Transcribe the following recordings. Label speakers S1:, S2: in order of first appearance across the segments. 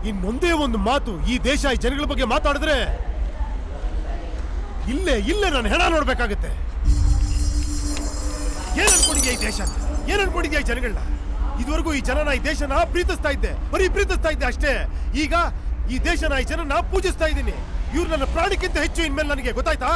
S1: ಇನ್ನೊಂದೇ ಒಂದು ಮಾತು ಈ ದೇಶ ಈ ಜನಗಳ ಬಗ್ಗೆ ಮಾತಾಡಿದ್ರೆ ಇಲ್ಲೇ ಇಲ್ಲೇ ನಾನು ಹೆಣ ನೋಡ್ಬೇಕಾಗತ್ತೆ ಏನ್ ಅನ್ಕೊಂಡಿದ್ಯಾ ಈ ದೇಶ ಏನ್ ಅನ್ಕೊಂಡಿದ್ಯಾ ಈ ಜನಗಳನ್ನ ಇದುವರೆಗೂ ಈ ಜನನ ಈ ದೇಶನ ಪ್ರೀತಿಸ್ತಾ ಇದ್ದೆ ಬರೀ ಪ್ರೀತಿಸ್ತಾ ಇದ್ದೆ ಅಷ್ಟೇ ಈಗ ಈ ದೇಶನ ಈ ಜನನ ಪೂಜಿಸ್ತಾ ಇದ್ದೀನಿ ಇವ್ರು ನನ್ನ ಪ್ರಾಣಕ್ಕಿಂತ ಹೆಚ್ಚು ಇನ್ಮೇಲೆ ನನಗೆ ಗೊತ್ತಾಯ್ತಾ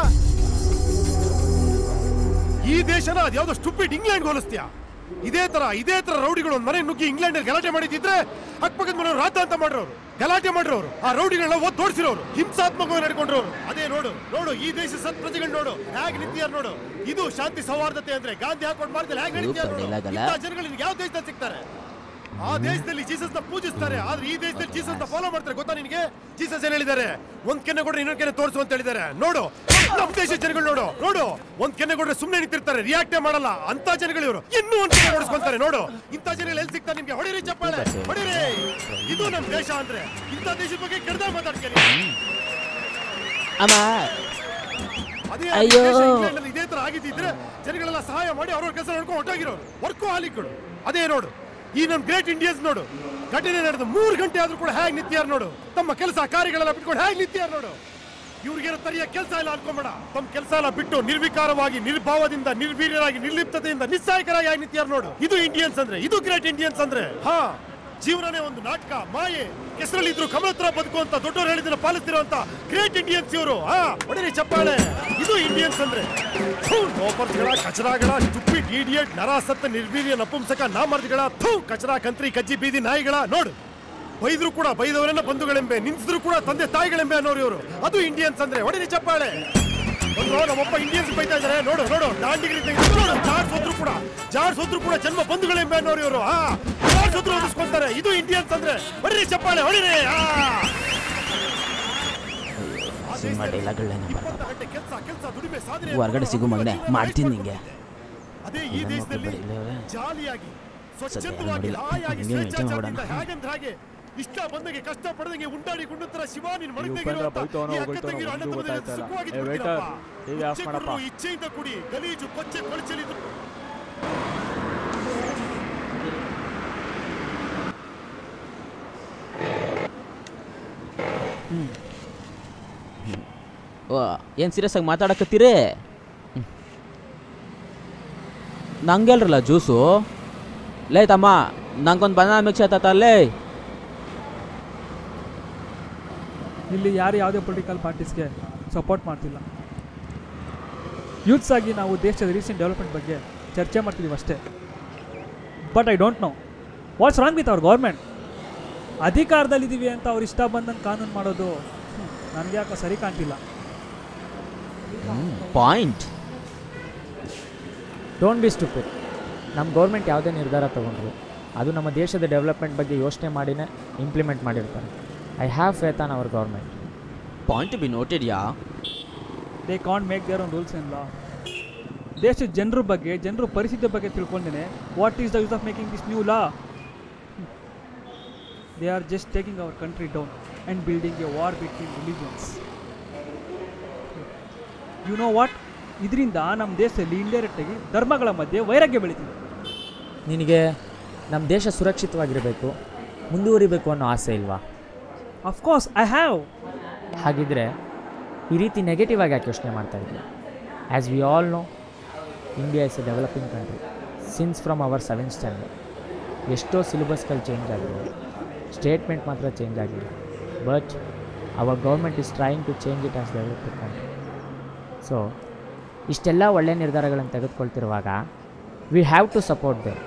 S1: ಈ ದೇಶನ ಅದ್ಯಾವ್ದೋ ಸ್ಟುಪಿಡ್ ಇಂಗ್ಲೆಂಡ್ ಹೋಲಿಸ್ತೀಯಾ ಇದೇ ತರ ಇದೇ ತರ ರೌಡಿಗಳು ಒಂದ್ ಮನೆ ನುಗ್ಗಿ ಇಂಗ್ಲೆಂಡ್ ಗಲಾಟೆ ಮಾಡಿದ್ರೆ ಅಕ್ಕಪಕ್ಕದ ಮನೆಯವ್ರು ರಾತ ಅಂತ ಮಾಡ್ರವ್ರು ಗಲಾಟೆ ಮಾಡ್ರವ್ರು ಆ ರೌಡಿಗಳನ್ನ ಓದ್ ತೋರಿಸಿರೋರು ಹಿಂಸಾತ್ಮಕವಾಗಿ ನಡ್ಕೊಂಡ್ರವ್ರು ಅದೇ ನೋಡು ನೋಡು ಈ ದೇಶ ಸತ್ ಪ್ರಜೆಗಳು ನೋಡು ಹೇಗ್ ನಿಂತಿಯಾರ ನೋಡು ಇದು ಶಾಂತಿ ಸೌಹಾರ್ದತೆ ಅಂದ್ರೆ ಗಾಂಧಿ ಹಾಕೊಂಡು ಮಾಡಿದ್ರೆ ಹೇಗ್ ನಡೀತಿಯಾರ ನೋಡು
S2: ಇಲ್ಲ, ಗಲ.
S1: ಇಂಥ ಜನಗಳು ನಿನ್ಗೆ ಯಾವ ದೇಶದಲ್ಲಿ ಸಿಗ್ತಾರೆ ಆ ದೇಶದಲ್ಲಿ ಜೀಸಸ್ ನ ಪೂಜಿಸ್ತಾರೆ ಆದ್ರೆ ಈ ದೇಶದಲ್ಲಿ ಜೀಸಸ್ ನ ಫಾಲೋ ಮಾಡ್ತಾರೆ ಗೊತ್ತಾ ನಿನಗೆ ಜೀಸಸ್ ಏನ್ ಹೇಳಿದ್ದಾರೆ ಒಂದ್ ಕೆನ್ನೆ ಕೊಡ್ರೆ ಇನ್ನೊಂದ್ ಕೆನ್ನೆ ತೋರಿಸು ಅಂತ ಹೇಳಿದ್ದಾರೆ ನೋಡು ನಮ್ ದೇಶ ಜನಗಳು ನೋಡು ನೋಡು ಒಂದ್ ಕೆನ್ನೆ ಕೊಡ್ರೆ ಸುಮ್ನೆ ನಿಂತಿರ್ತಾರೆ ರಿಯಾಕ್ಟೇ ಮಾಡಲ್ಲ ಅಂತ ಜನಗಳು ಇವರು ಇನ್ನೂ ಒಂದ್ ಕೆನ್ನೆ ಹೊಡಿಸ್ಕೊಂತಾರೆ ನೋಡು ಇಂಥ ಜನಗಳು ಎಲ್ಲಿ ಸಿಗ್ತಾರೆ ನಿಮ್ಗೆ ಹೊಡಿರಿ ಚಪ್ಪಾಳೆ ಹೊಡಿರಿ ಇದು ನಮ್ ದೇಶ ಅಂದ್ರೆ ಇಂಥ ದೇಶದ ಬಗ್ಗೆ ಕೆಡ್ದ ಮಾತಾಡ್ತೀನಿ
S2: ಅಮ್ಮ
S1: ಅದೇ
S2: ಅಯ್ಯೋ.
S1: ದೇಶ ಇಂಗ್ಲೆಂಡಲ್ಲಿ ಇದೇ ತರ ಆಗಿದ್ದಿದ್ರೆ ಜನಗಳೆಲ್ಲ ಸಹಾಯ ಮಾಡಿ ಅವ್ರವ್ರ ಕೆಲಸ ನೋಡ್ಕೊಂಡು ಹೊಟ್ಟೋಗಿರೋರು ವರ್ಕೋ ಹಾಲಿಗಳು ಅದೇ ನೋಡು ಈ ನಮ್ ಗ್ರೇಟ್ ಇಂಡಿಯನ್ಸ್ ನೋಡು ಘಟನೆ ನಡೆದ ಮೂರು ಗಂಟೆ ಆದ್ರೂ ಕೂಡ ಹೇಗ್ ನಿಂತಿಯಾರ ನೋಡು ತಮ್ಮ ಕೆಲಸ ಕಾರ್ಯಗಳೆಲ್ಲ ಬಿಟ್ಕೊಂಡು ಹೇಗ್ ನಿಂತಿಯಾರ ನೋಡು ಇವ್ರಿಗೇನೋ ತರಿಯ ಕೆಲಸ ಇಲ್ಲ ಅನ್ಕೊಂಬೇಡ ತಮ್ಮ ಕೆಲಸ ಎಲ್ಲ ಬಿಟ್ಟು ನಿರ್ವಿಕಾರವಾಗಿ ನಿರ್ಭಾವದಿಂದ ನಿರ್ವೀರ್ಯರಾಗಿ ನಿರ್ಲಿಪ್ತತೆಯಿಂದ ನಿಸ್ಸಾಯಕರಾಗಿ ಆಗಿ ನಿಂತಿಯಾರ ನೋಡು ಇದು ಇಂಡಿಯನ್ಸ್ ಅಂದ್ರೆ ಇದು ಗ್ರೇಟ್ ಇಂಡಿಯನ್ಸ್ ಅಂದ್ರೆ ಹಾ ಜೀವನನೇ ಒಂದು ನಾಟಕ ಮಾಯೆ ಹೆಸರಲ್ಲಿದ್ರು ಕಮಲತ್ರ ಬದುಕು ಅಂತ ದೊಡ್ಡವರು ಹೇಳಿದ್ರೆ ಪಾಲಿಸ್ತಿರುವಂತ ಗ್ರೇಟ್ ಇಂಡಿಯನ್ಸ್ ಇವರು ಹಾ ಹೊಡಿರಿ ಚಪ್ಪಾಳೆ ಇದು ಇಂಡಿಯನ್ಸ್ ಅಂದ್ರೆ ಥು, ಲೋಫರ್ಸ್ಗಳ ಕಚರಾಗಳ ಸ್ಟುಪಿಡ್ ಇಡಿಯಟ್ ನರಾಸತ್ತ ನಿರ್ವೀರ್ಯ ನಪುಂಸಕ ನಾಮರ್ದಿಗಳ ಥೂ ಕಚರಾ ಕಂತ್ರಿ ಕಜ್ಜಿ ಬೀದಿ ನಾಯಿಗಳ ನೋಡು ಬೈದ್ರು ಕೂಡ ಬೈದವರೆಲ್ಲ ಬಂಧುಗಳೆಂಬೆ ನಿಂತಿದ್ರು ಕೂಡ ತಂದೆ ತಾಯಿಗಳೆಂಬೆ ಅನ್ನೋರು ಇವರು ಅದು ಇಂಡಿಯನ್ಸ್ ಅಂದ್ರೆ ಹೊಡಿರಿ ಚಪ್ಪಾಳೆ ಒಂದು ನಮ್ಮಪ್ಪ ಇಂಡಿಯನ್ಸ್ ಬೈತಾ ಇದಾರೆ ನೋಡು ನೋಡು ದಾಂಡಿಗಿರಿ ತೆಗೆದು ನೋಡು ಜಾರ್ಜ್ ಹೋದ್ರು ಕೂಡ ಜಾರ್ಜ್ ಹೋದ್ರು ಕೂಡ ಜನ್ಮ ಬಂಧುಗಳೆಂಬೆ ಅನ್ನೋರು ಇವರು ಹಾ ಜಾರ್ಜ್ ಹೋದ್ರು ಓದಿಸ್ಕೊಂತಾರೆ ಇದು ಇಂಡಿಯನ್ಸ್ ಅಂದ್ರೆ ಹೊಡಿರಿ ಚಪ್ಪಾಳೆ ಹೊಡಿರಿ ಆ
S2: ಸಿನಿಮಾ ಡೈಲಾಗ್ಗಳೇನೆ ಬರ್ತವೆ
S1: ಇಪ್ಪತ್ತು ಗಂಟೆ ಕೆಲ್ಸ, ಕೆಲ್ಸ, ದುಡಿಮೆ, ಸಾಧನೆ
S2: ಹೊರ್ಗಡೆ ಸಿಗು ಮಗನೇ,
S1: ಜೀವನ
S2: ಮಾಡ್ತೀನಿ ನಿಂಗೆ.
S1: ಅದೇ ಈ
S2: ನನ್ನ
S1: ದೇಶದಲ್ಲಿ
S2: ಮಕ್ಳು ಬರೀ ಇಲ್ಲೇ
S1: ಜಾಲಿಯಾಗಿ
S2: ಸದ್ಯ
S1: ಸ್ವಚ್ಛಂದವಾಗಿ
S2: ನೋಡಿಲ್ಲ.
S1: ಹಾಯಾಗಿ
S2: ಹಂಗೆ maintain
S1: ಸ್ವೇಚ್ಛಾಚಾರದಿಂದ
S2: ಮಾಡೋಣ.
S1: ಹೇಗಂದ್ರೆ ಹಾಗೆ ಇಷ್ಟ ಬಂದಂಗೆ ಕಷ್ಟ ಪಡದಂಗೆ ಉಂಡಾಡಿ ಗುಂಡುತ್ತರ ಶಿವ ನೀನ್
S3: ಈ ಉಪೇಂದ್ರ ಬೈತವನೋ, ಬೈತವನೋ, ಒಂದು ಗೊತ್ತಾಯ್ತಾ ಇಲ್ಲ. ಏ, waiter, TV off ಮಾಡಪ್ಪ.
S1: ಇಚ್ಛೆಯಿಂದ ಕುಡಿ ಗಲೀಜು ಕೊಚ್ಚೆ ಕೊಳಚಲಿದ್ದು
S2: ಓ ಏನು ಸೀರಿಯಸ್ ಆಗಿ ಮಾತಾಡಕತ್ತೀರಿ ಹ್ಮ್. ನಂಗೆಲ್ರಲ್ಲ ಜ್ಯೂಸು ಲೇ ತಮ್ಮ ನಂಗೊಂದು ಬನಾನ ಮಿಕ್ಸ್ ಆಯ್ತಾ ಲೇ
S4: ಇಲ್ಲಿ ಯಾರು ಯಾವುದೇ ಪೊಲಿಟಿಕಲ್ ಪಾರ್ಟೀಸ್ಗೆ ಸಪೋರ್ಟ್ ಮಾಡ್ತಿಲ್ಲ ಯೂತ್ಸ್ ಆಗಿ ನಾವು ದೇಶದ ರೀಸೆಂಟ್ ಡೆವಲಪ್ಮೆಂಟ್ ಬಗ್ಗೆ ಚರ್ಚೆ ಮಾಡ್ತಿದ್ದೀವಿ ಅಷ್ಟೇ but I don't know what's wrong with ಅವ್ರ ಗೌರ್ಮೆಂಟ್ ಅಧಿಕಾರದಲ್ಲಿದ್ದೀವಿ ಅಂತ ಅವ್ರು ಇಷ್ಟ ಬಂದಂಗೆ ಕಾನೂನು ಮಾಡೋದು ನನಗೆ ಯಾಕೋ ಸರಿ ಕಾಣ್ತಿಲ್ಲ
S2: ಪಾಯಿಂಟ್
S5: ಡೋಂಟ್ ಬಿ ಸ್ಟುಪಿಡ್ ನಮ್ಮ ಗೌರ್ಮೆಂಟ್ ಯಾವುದೇ ನಿರ್ಧಾರ ತೊಗೊಂಡ್ರು ಅದು ನಮ್ಮ ದೇಶದ ಡೆವಲಪ್ಮೆಂಟ್ ಬಗ್ಗೆ ಯೋಚನೆ ಮಾಡಿನೇ ಇಂಪ್ಲಿಮೆಂಟ್ ಮಾಡಿರ್ತಾರೆ I have faith on our government
S2: point be noted yeah
S4: they can't make their own rules in law ದೇಶದ ಜನರ ಬಗ್ಗೆ ಜನರ ಪರಿಸ್ಥಿತಿ ಬಗ್ಗೆ ತಿಳ್ಕೊಂಡೇನೆ what is the use of making this new law they are just taking our country down and building a war between religions you know what ಇದರಿಂದ ನಮ್ಮ ದೇಶದಲ್ಲಿ ಇಂಡೈರೆಕ್ಟಾಗಿ ಧರ್ಮಗಳ ಮಧ್ಯೆ ವೈರಾಗ್ಯ ಬೆಳೀತಿದೆ
S5: ನಿನಗೆ ನಮ್ಮ ದೇಶ ಸುರಕ್ಷಿತವಾಗಿರಬೇಕು ಮುಂದುವರಿಬೇಕು ಅನ್ನೋ ಆಸೆ ಇಲ್ವಾ
S4: ಅಫ್ಕೋರ್ಸ್ ಐ ಹ್ಯಾವ್
S5: ಹಾಗಿದ್ರೆ ಈ ರೀತಿ ನೆಗೆಟಿವ್ ಆಗಿ ಯಾಕೆ ಯೋಚನೆ ಮಾಡ್ತಾ ಇದ್ದೀವಿ as we all know India is a developing country since from our seventh standard ಎಷ್ಟೋ ಸಿಲೆಬಸ್ಗಳು ಚೇಂಜ್ ಆಗಿದೆ ಸ್ಟೇಟ್ಮೆಂಟ್ ಮಾತ್ರ ಚೇಂಜ್ ಆಗಿಲ್ಲ but our government is trying to change it as developed country so ಇಷ್ಟೆಲ್ಲ ಒಳ್ಳೆಯ ನಿರ್ಧಾರಗಳನ್ನು ತೆಗೆದುಕೊಳ್ತಿರುವಾಗ we have to support they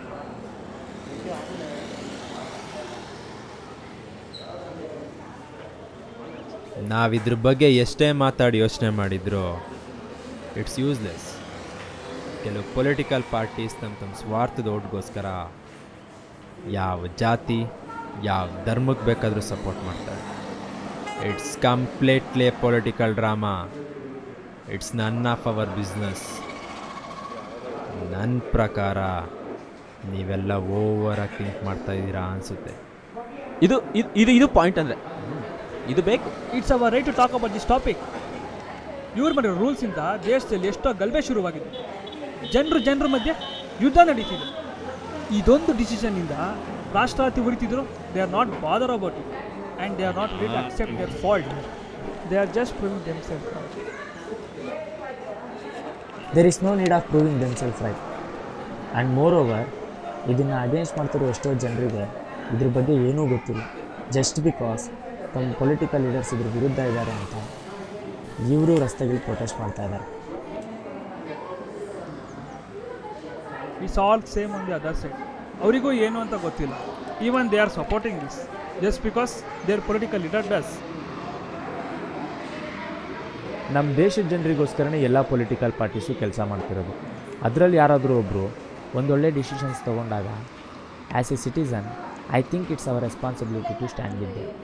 S6: ನಾವಿದ್ರ ಬಗ್ಗೆ ಎಷ್ಟೇ ಮಾತಾಡಿ ಯೋಚನೆ ಮಾಡಿದ್ರು ಇಟ್ಸ್ ಯೂಸ್ಲೆಸ್ ಕೆಲವು ಪೊಲಿಟಿಕಲ್ ಪಾರ್ಟೀಸ್ ತಮ್ಮ ತಮ್ಮ ಸ್ವಾರ್ಥದ ಓಟ್ಗೋಸ್ಕರ ಯಾವ ಜಾತಿ ಯಾವ ಧರ್ಮಕ್ಕೆ ಬೇಕಾದರೂ ಸಪೋರ್ಟ್ ಮಾಡ್ತಾರೆ it's completely political drama it's none of our business ನನ್ನ ಪ್ರಕಾರ ನೀವೆಲ್ಲ ಓವರಾಗಿ ಥಿಂಕ್ ಮಾಡ್ತಾ ಇದ್ದೀರಾ ಅನಿಸುತ್ತೆ
S2: ಇದು ಇದು ಇದು ಇದು ಪಾಯಿಂಟ್ ಅಂದರೆ ಇದು ಬೇಕು
S4: it's our right to talk about this topic ಇವ್ರು ಮಾಡಿರೋ ರೂಲ್ಸಿಂದ ದೇಶದಲ್ಲಿ ಎಷ್ಟೋ ಗಲಭೆ ಶುರುವಾಗಿದೆ ಜನರು ಜನರ ಮಧ್ಯೆ ಯುದ್ಧ ನಡೀತಿದೆ ಇದೊಂದು ಡಿಸಿಷನ್ನಿಂದ ರಾಷ್ಟ್ರಾತಿ ಉರಿತಿದ್ರು they are not bother about it and they are not ready to accept their fault. They are just proving themselves wrong.
S5: There is no need of proving themselves right and moreover ಇದನ್ನು against ಮಾಡ್ತಿರೋ ಎಷ್ಟೋ ಜನರಿಗೆ ಇದ್ರ ಬಗ್ಗೆ ಏನೂ ಗೊತ್ತಿಲ್ಲ just because ತಮ್ಮ political leaders ಇದ್ರ ವಿರುದ್ಧ ಇದ್ದಾರೆ ಅಂತ ಇವರು ರಸ್ತೆಗಳು ಪ್ರೊಟೆಸ್ಟ್ ಮಾಡ್ತಾ ಇದ್ದಾರೆ
S4: It's all same on the other side. ಅವರಿಗೂ ಏನು ಅಂತ ಗೊತ್ತಿಲ್ಲ even they are supporting this just because their political leader does
S5: ನಮ್ಮ ದೇಶದ ಜನರಿಗೋಸ್ಕರನೇ ಎಲ್ಲ ಪೊಲಿಟಿಕಲ್ ಪಾರ್ಟೀಸು ಕೆಲಸ ಮಾಡ್ತಿರೋದು ಅದರಲ್ಲಿ ಯಾರಾದರೂ ಒಬ್ಬರು ಒಂದೊಳ್ಳೆ ಡಿಸಿಷನ್ಸ್ ತೊಗೊಂಡಾಗ as a citizen I think it's our responsibility to stand with they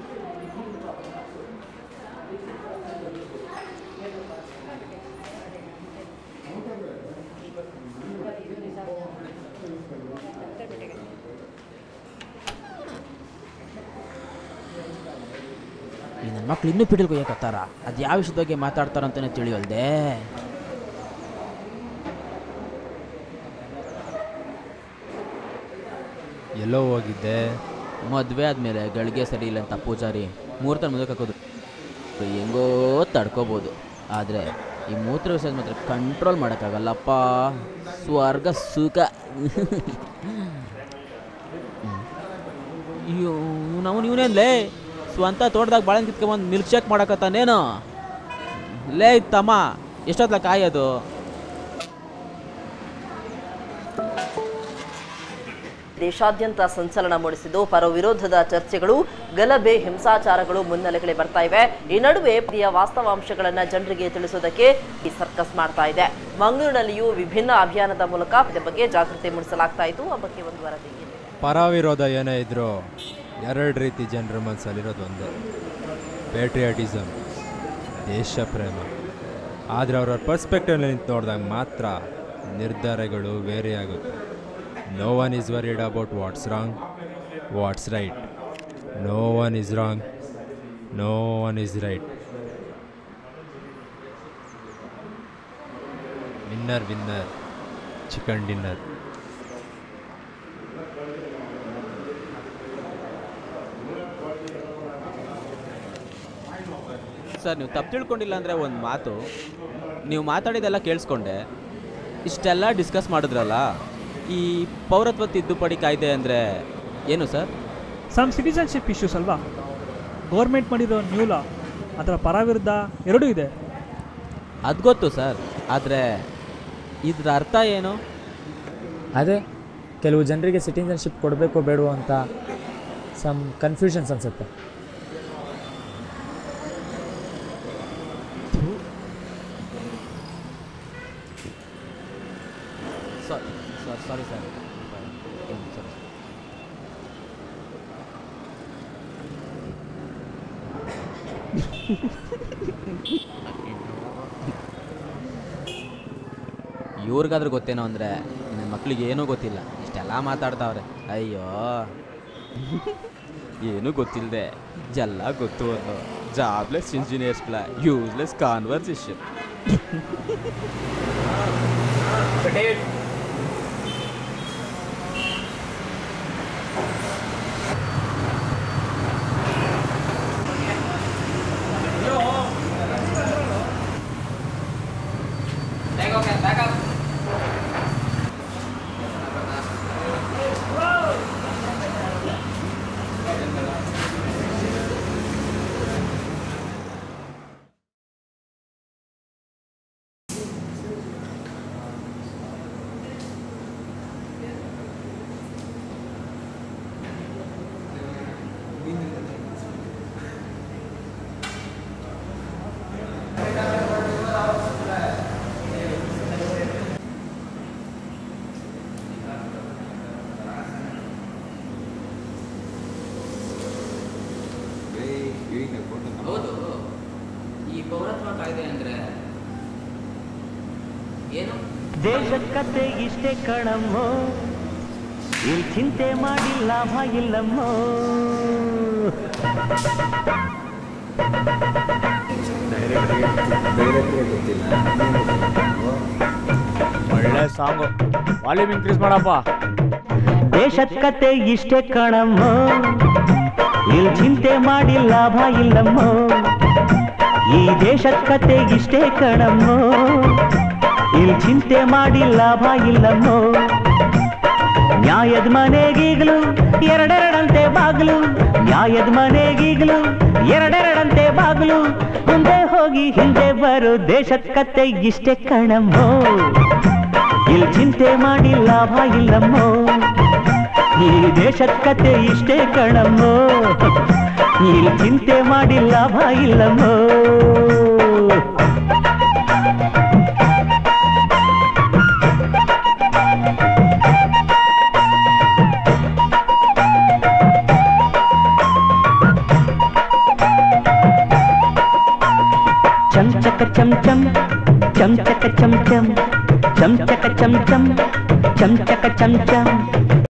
S2: ಈ ನನ್ನ ಮಕ್ಳು ಇನ್ನೂ ಪಿಡಿಲ್ ಕೊಯ್ಯಕತ್ತಾರ ಅದು ಯಾವ ವಿಷಯದ ಬಗ್ಗೆ ಮಾತಾಡ್ತಾರಂತಲೇ ತಿಳಿಯಲ್ದೆ
S6: ಎಲ್ಲೋ ಹೋಗಿದ್ದೆ
S2: ಮದುವೆ ಆದಮೇಲೆ ಗಳಿಗೆ ಸರಿ ಇಲ್ಲ ಅಂತ ಪೂಜಾರಿ ಮುಹೂರ್ತ ಮುಂದಕ್ಕೆ ಹಾಕೋದು ಹೆಂಗೋ ತಡ್ಕೋಬೋದು ಆದರೆ ಈ ಮೂತ್ರ ವಿಷಯದ ಮಾತ್ರ ಕಂಟ್ರೋಲ್ ಮಾಡೋಕ್ಕಾಗಲ್ಲಪ್ಪ ಸ್ವರ್ಗ ಸುಖ ಅಯ್ಯೋ ನಾವು ಇವನೇನ್ಲೇ ಸ್ವಂತ ತೋಟದಾಗ ಬಾಳೆ ಕಿತ್ಕೊಂಬಂದು ಮಿಲ್ಕ್ ಶೇಕ್ ಮಾಡಕತ್ತಾನೇನು ಲೇ ತಮ್ಮ ಎಷ್ಟೊತ್ತಲ್ಲ ಕಾಯೋದು
S7: ದೇಶಾದ್ಯಂತ ಸಂಚಲನ ಮೂಡಿಸಿದ್ದು ಪರ ವಿರೋಧದ ಚರ್ಚೆಗಳು ಗಲಭೆ ಹಿಂಸಾಚಾರಗಳು ಮುನ್ನೆಲೆಗಳೇ ಬರ್ತಾ ಇವೆ ಈ ನಡುವೆ ಪ್ರಿಯ ವಾಸ್ತವಾಂಶಗಳನ್ನ ಜನರಿಗೆ ತಿಳಿಸೋದಕ್ಕೆ ಈ ಸರ್ಕಸ್ ಮಾಡ್ತಾ ಇದೆ ಮಂಗಳೂರಿನಲ್ಲಿಯೂ ವಿಭಿನ್ನ ಅಭಿಯಾನದ ಮೂಲಕ ಇದರ ಬಗ್ಗೆ ಜಾಗೃತಿ ಮೂಡಿಸಲಾಗ್ತಾ ಇತ್ತು ಆ ಬಗ್ಗೆ ಒಂದು ವರದಿ ಇಲ್ಲಿದೆ.
S6: ಪರ ವಿರೋಧ ಏನೇ ಇದ್ರೂ ಎರಡು ರೀತಿ ಜನರ ಮನಸ್ಸಲ್ಲಿರೋದು ಒಂದೇ ಪೇಟ್ರಿಯಾಟಿಸಮ್ ದೇಶ ಪ್ರೇಮ ಆದರೆ ಅವರ ಪರ್ಸ್ಪೆಕ್ಟಿವ್ನಲ್ಲಿ ನಿಂತು ನೋಡಿದಾಗ ಮಾತ್ರ ನಿರ್ಧಾರಗಳು ವೇರಿ ಆಗುತ್ತೆ no one is worried about what's wrong what's right no one is wrong no one is right winner winner chicken dinner
S2: sir ನೀವು ತಪ್ಪು ತಿಳ್ಕೊಂಡಿಲ್ಲ ಅಂದರೆ ಒಂದು ಮಾತು ನೀವು ಮಾತಾಡಿದೆಲ್ಲ ಕೇಳಿಸ್ಕೊಂಡೆ ಇಷ್ಟೆಲ್ಲ ಡಿಸ್ಕಸ್ ಮಾಡಿದ್ರಲ್ಲ ಈ ಪೌರತ್ವ ತಿದ್ದುಪಡಿ ಕಾಯ್ದೆ ಅಂದರೆ ಏನು ಸರ್
S4: ಸಮ್ ಸಿಟಿಸನ್ಶಿಪ್ ಇಶ್ಯೂಸ್ ಅಲ್ವಾ ಗೌರ್ಮೆಂಟ್ ಮಾಡಿರೋ ನ್ಯೂ ಲಾ ಅದರ ಪರ ವಿರುದ್ಧ ಎರಡೂ ಇದೆ
S2: ಅದು ಗೊತ್ತು ಸರ್ ಆದರೆ ಇದ್ರ ಅರ್ಥ ಏನು
S5: ಅದೇ ಕೆಲವು ಜನರಿಗೆ ಸಿಟಿಸನ್ಶಿಪ್ ಕೊಡಬೇಕೋ ಬೇಡವೋ ಅಂತ ಸಮ್ ಕನ್ಫ್ಯೂಷನ್ಸ್ ಅನಿಸುತ್ತೆ
S2: sir sir sorry sir sir ಇವ್ರಿಗಾದ್ರೂ ಗೊತ್ತೇನೋ ಅಂದರೆ ನನ್ನ ಮಕ್ಳಿಗೆ ಏನೂ ಗೊತ್ತಿಲ್ಲ ಇಷ್ಟೆಲ್ಲ ಮಾತಾಡ್ತಾವ್ರೆ ಅಯ್ಯೋ ಏನೂ ಗೊತ್ತಿಲ್ಲದೆ ಎಲ್ಲ ಗೊತ್ತು ಅನ್ನೋ ಜಾಬ್ಲೆಸ್ ಇಂಜಿನಿಯರ್ಸ್ಗಳ ಯೂಸ್ಲೆಸ್ ಕಾನ್ವರ್ಸೇಷನ್ ಹೌದು ಈ ಪೌರತ್ವ ಕಾಯ್ದೆ ಅಂದರೆ ಏನು
S8: ದೇಶಕ್ಕತ್ತೆ ಇಷ್ಟೇ ಕಣಮ್ಮೋ ಇಲ್ಲಿ ಚಿಂತೆ ಮಾಡಿ ಲಾಭ ಇಲ್ಲಮ್ಮೋ
S3: ಒಳ್ಳೆ ಸಾಂಗು ವಾಲ್ಯೂಮ್ ಇನ್ಕ್ರೀಸ್ ಮಾಡಪ್ಪ
S8: ದೇಶಕ್ಕತ್ತೆ ಇಷ್ಟೇ ಕಣಮ್ಮೋ ಇಲ್ಲಿ ಚಿಂತೆ ಮಾಡಿ ಲಾಭ ಇಲ್ಲಮ್ಮೋ ಈ ದೇಶದ ಕತೆ ಇಷ್ಟೇ ಕಣಮ್ಮೋ ಇಲ್ಲಿ ಚಿಂತೆ ಮಾಡಿ ಲಾಭ ಇಲ್ಲಮ್ಮೋ ನ್ಯಾಯದ ಮನೆಗೀಗಲು ಎರಡೆರಡಂತೆ ಬಾಗಿಲು ನ್ಯಾಯದ ಮನೆಗೀಗಲು ಎರಡೆರಡಂತೆ ಬಾಗಿಲು ಮುಂದೆ ಹೋಗಿ ಹಿಂದೆ ಬರೋ ದೇಶದ ಕತೆ ಇಷ್ಟೇ ಕಣಮ್ಮೋ ಇಲ್ಲಿ ಚಿಂತೆ ಮಾಡಿ ಲಾಭ ಇಲ್ಲಮ್ಮೋ ಈ ದೇಶದ ಕತೆ ಇಷ್ಟೇ ಕಣಮ್ಮೋ ಇಲ್ಲಿ ಚಿಂತೆ ಮಾಡಿ ಲಾಭ ಇಲ್ಲಮ್ಮೋ ಚಂ ಚಕ ಚಂ ಚಂ ಚಂ ಚಕ ಚಂ ಚಂ ಚಂ ಚಕ ಚಂ ಚಂ ಚಂ ಚಕ ಚಂ ಚಂ